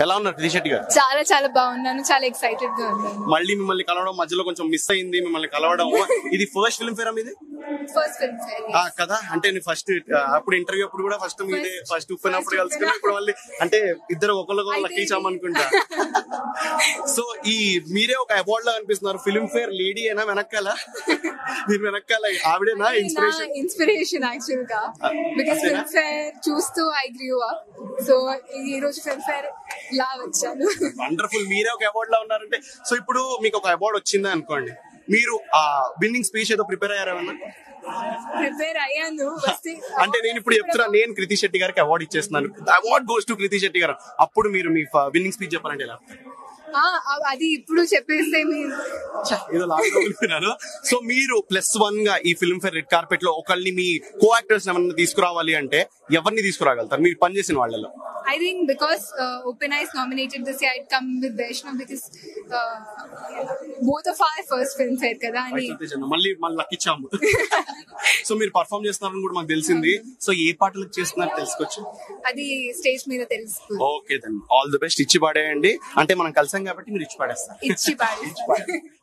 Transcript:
ఎలా ఉన్నారు క్రితి శెట్టి గారు చాలా చాలా బాగున్నాను చాలా ఎక్సైటెడ్ గా ఉన్నాను మళ్ళీ మిమ్మల్ని కలవడం మధ్యలో కొంచెం మిస్ అయింది మిమ్మల్ని కలవడం ఇది ఫస్ట్ ఫిల్మ్ ఫేర్ ఇది ఫస్ట్ ఫిల్మ్ ఫేర్ ఆ కదా అంటే నేను ఫస్ట్ అప్పుడు ఇంటర్వ్యూ అప్పుడు కూడా ఫస్ట్ మీదే ఫస్ట్ ఉప్పినప్పుడు కలుసుకున్నా ఇప్పుడు మళ్ళీ అంటే ఇద్దరు ఒకళ్ళొకళ్ళు లక్కీ చామ్ అనుకుంటా సో ఈ మీరే ఒక అవార్డ్ లా అనిపిస్తున్నారు ఫిల్మ్ ఫేర్ లేడీ అయినా వెనకాల మీరు వెనకాల ఆవిడేనా ఇన్స్పిరేషన్ ఇన్స్పిరేషన్ యాక్చువల్ గా బికాస్ అంతేనా? ఫిల్మ్ ఫేర్ చూస్తూ ఐ గ్రీవ్ అప్ సో ఈ రోజు ఫిల్మ్ ఫేర్ లా వచ్చాను వండర్ఫుల్ మీరే ఒక అవార్డ్ లా ఉన్నారంటే సో ఇప్పుడు మీకు ఒక అవార్డ్ వచ్చింది అనుకోండి మీరు ఆ విన్నింగ్ స్పీచ్ ఏదో ప్రిపేర్ అయ్యారేమన్నా ప్రిపేర్ అయ్యాను వస్తే అంటే నేను ఇప్పుడు చెప్తున్నా నేను కృతి శెట్టి గారికి అవార్డు ఇచ్చేస్తున్నాను award goes to Krithi Shetty గారు అప్పుడు మీరు మీ విన్నింగ్ స్పీచ్ చెప్పాలంటే ఎలా ఆ, అది ఇప్పుడు చెప్పేస్తే మీరు ఛ, ఏదో లాగా సో మీరు ప్లస్ వన్ గా ఈ ఫిల్మ్ ఫేర్ రెడ్ కార్పెట్ లో ఒకళ్ళని మీ కో యాక్టర్స్ ఏమన్నా తీసుకురావాలి అంటే ఎవరిని తీసుకురాగలుగుతారు మీరు పనిచేసిన వాళ్ళలో I think because uh, Open Eyes nominated this year, I'd come with Vaishnav because uh, both of our first film fair కదా అని మళ్ళీ మళ్ళీ లక్కిచ్చాము సో మీరు పర్ఫామ్ చేస్తున్నారని కూడా మాకు తెలిసింది సో ఏ పాటలకు చేస్తున్నారు తెలుసుకోవచ్చు అది స్టేజ్ మీద తెలుసు okay then all the best ఇచ్చి పాడేయండి అంటే మనం కలిసాం కాబట్టి మీరు ఇచ్చి పాడేస్తారు ఇచ్చి పాడి